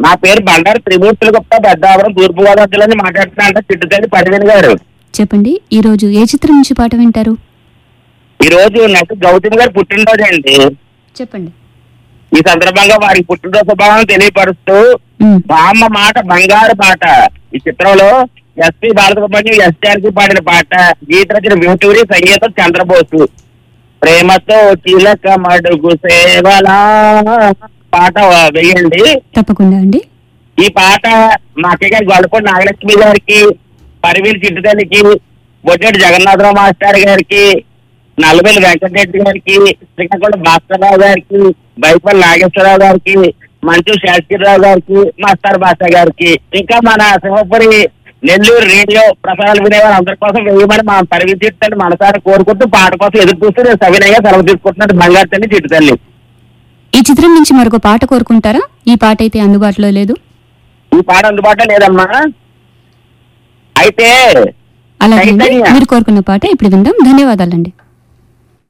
నా పేరు బండారు త్రిమూర్తులు గుప్తా పెద్దాపురం తూర్పు గోదావరి జిల్లా నుంచి మాట్లాడుతున్నా అంటే చిట్టుతల్లి పదివేలు గారు చెప్పండి ఈ రోజు ఏ చిత్రం నుంచి పాట వింటారు ఈ రోజు నాకు గౌతమ్ గారు పుట్టినరోజు అండి చెప్పండి ఈ సందర్భంగా వారికి పుట్టినరోజు శుభాలను తెలియపరుస్తూ ఉమ్, బామ్మ మాట బంగారు పాట ఈ చిత్రంలో ఎస్పి బాలసుబ్రహ్మణ్యం ఎస్ఆర్కి పాడిన పాట గీత రచన వేటూరి సంగీతం చంద్రబోసు ప్రేమతో చిలక మడుగు సేవలా పాట వేయండి తప్పకుండా అండి ఈ పాట మా అక్కయ్య గారి గొడపూడి నాగలక్ష్మి గారికి పరివీల్ చిట్టుతల్లికి బొడ్డెడు జగన్నాథరావు మాస్టర్ గారికి నల్లబెల్లి వెంకటరెడ్డి గారికి శ్రీకాకుళం భాస్కర్రావు గారికి బైపల్లి నాగేశ్వరరావు గారికి మంచు శాస్త్రిరావు గారికి మాస్టర్ భాష గారికి ఇంకా మన సింహపురి నెల్లూరు రేడియో ప్రసారాలు వినేవారు అందరి కోసం వేయమని మా పరివి చిట్టుతల్లి మనసారి కోరుకుంటూ పాట కోసం ఎదురు చూస్తూ నేను సవినయంగా సెలవు తీసుకుంటున్నాను బంగారు తల్లి చిట్టుతల్లి ఈ చిత్రం నుంచి మరొక పాట కోరుకుంటారా ఈ పాట అయితే అందుబాటులో లేదు ఈ పాట అందుబాటులో లేదమ్మా అయితే అలాగే అండి. చైతన్య. మీరు కోరుకున్న పాట ఇప్పుడు విందాం ధన్యవాదాలండి